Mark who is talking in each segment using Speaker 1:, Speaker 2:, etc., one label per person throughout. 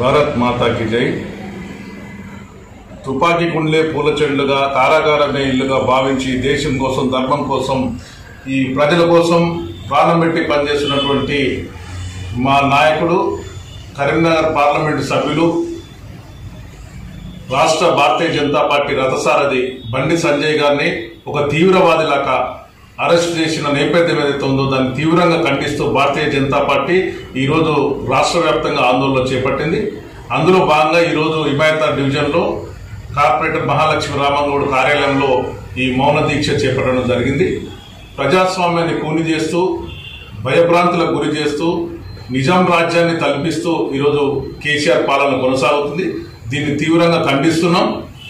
Speaker 1: భారత్ మాతాకి జై తుపాకీ కుండ్లే పూల చెండుగా కారాగారమే ఇల్లుగా భావించి దేశం కోసం ధర్మం కోసం ఈ ప్రజల కోసం ప్రాణం పెట్టి పనిచేస్తున్నటువంటి మా నాయకుడు కరీంనగర్ పార్లమెంటు సభ్యులు రాష్ట్ర భారతీయ జనతా పార్టీ రథసారథి బండి సంజయ్ గారిని ఒక తీవ్రవాదిలాగా అరెస్ట్ చేసిన నేపథ్యం ఏదైతే ఉందో దాన్ని తీవ్రంగా ఖండిస్తూ భారతీయ జనతా పార్టీ ఈరోజు రాష్ట్ర వ్యాప్తంగా ఆందోళన చేపట్టింది అందులో భాగంగా ఈరోజు హిమాయతార్ డివిజన్లో కార్పొరేటర్ మహాలక్ష్మి రామంగౌడ్ కార్యాలయంలో ఈ మౌన దీక్ష చేపట్టడం జరిగింది ప్రజాస్వామ్యాన్ని కూని చేస్తూ భయభ్రాంతులకు గురి చేస్తూ నిజాం రాజ్యాన్ని తలపిస్తూ ఈరోజు కేసీఆర్ పాలన కొనసాగుతుంది దీన్ని తీవ్రంగా ఖండిస్తున్నాం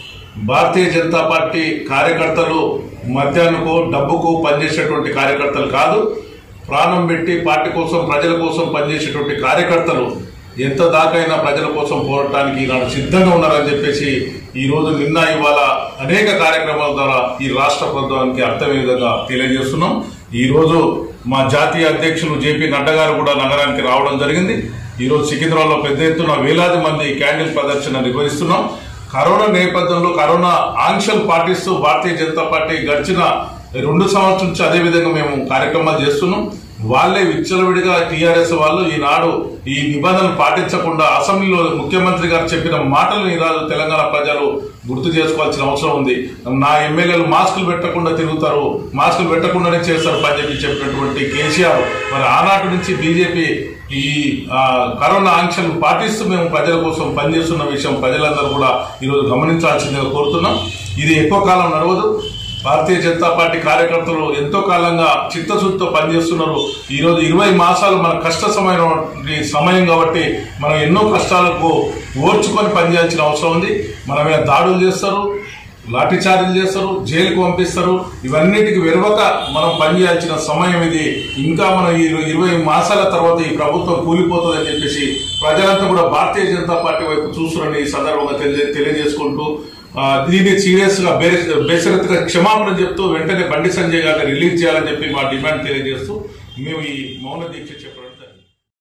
Speaker 1: భారతీయ జనతా పార్టీ కార్యకర్తలు మద్యానికో డబ్బుకు పనిచేసేటువంటి కార్యకర్తలు కాదు ప్రాణం పెట్టి పార్టీ కోసం ప్రజల కోసం పనిచేసేటువంటి కార్యకర్తలు ఎంత దాకైనా ప్రజల కోసం పోరాటానికి ఈనాడు సిద్ధంగా ఉన్నారని చెప్పేసి ఈ రోజు నిన్న ఇవాళ అనేక కార్యక్రమాల ద్వారా ఈ రాష్ట్ర ప్రభుత్వానికి అర్థమయ్యే విధంగా తెలియజేస్తున్నాం ఈ రోజు మా జాతీయ అధ్యక్షులు జేపీ నడ్డా గారు కూడా నగరానికి రావడం జరిగింది ఈ రోజు సికింద్రాబాద్లో పెద్ద ఎత్తున వేలాది మంది క్యాండిల్ ప్రదర్శన నిర్వహిస్తున్నాం కరోనా నేపథ్యంలో కరోనా ఆంక్షలు పాటిస్తూ భారతీయ జనతా పార్టీ గడిచిన రెండు సంవత్సరాల నుంచి అదే విధంగా మేము కార్యక్రమాలు చేస్తున్నాం వాళ్ళే విచ్చలవిడిగా టీఆర్ఎస్ వాళ్ళు ఈనాడు ఈ నిబంధనలు పాటించకుండా అసెంబ్లీలో ముఖ్యమంత్రి గారు చెప్పిన మాటలను ఈనాడు తెలంగాణ ప్రజలు గుర్తు చేసుకోవాల్సిన అవసరం ఉంది నా ఎమ్మెల్యేలు మాస్కులు పెట్టకుండా తిరుగుతారు మాస్కులు పెట్టకుండానే చేస్తారు పని చెప్పి చెప్పినటువంటి కేసీఆర్ మరి ఆనాటి నుంచి బీజేపీ ఈ ఆ, కరోనా ఆంక్షలు పాటిస్తూ మేము ప్రజల కోసం పనిచేస్తున్న విషయం ప్రజలందరూ కూడా ఈరోజు గమనించాల్సిందిగా కోరుతున్నాం ఇది ఎక్కువ కాలం నడవదు భారతీయ జనతా పార్టీ కార్యకర్తలు ఎంతో కాలంగా చిత్తశుద్ధితో పనిచేస్తున్నారు ఈరోజు ఇరవై మాసాలు మన కష్ట సమయం సమయం కాబట్టి మనం ఎన్నో కష్టాలకు ఓర్చుకొని పనిచేయాల్సిన అవసరం ఉంది మన మీద దాడులు చేస్తారు లాఠీ చార్జీలు చేస్తారు జైలుకు పంపిస్తారు ఇవన్నిటికి వెరవక మనం పనిచేయాల్సిన సమయం ఇది ఇంకా మనం ఈ ఇరవై మాసాల తర్వాత ఈ ప్రభుత్వం కూలిపోతుందని చెప్పేసి ప్రజలంతా కూడా భారతీయ జనతా పార్టీ వైపు చూస్తున్నారని ఈ సందర్భంగా తెలియ తెలియజేసుకుంటూ ఆ, దీన్ని సీరియస్ గా బేస్- బేషరతుగా క్షమాపణ చెప్తూ వెంటనే బండి సంజయ్ గారిని రిలీజ్ చేయాలని చెప్పి మా డిమాండ్ తెలియజేస్తూ మేము ఈ మౌన దీక్ష చెప్పడం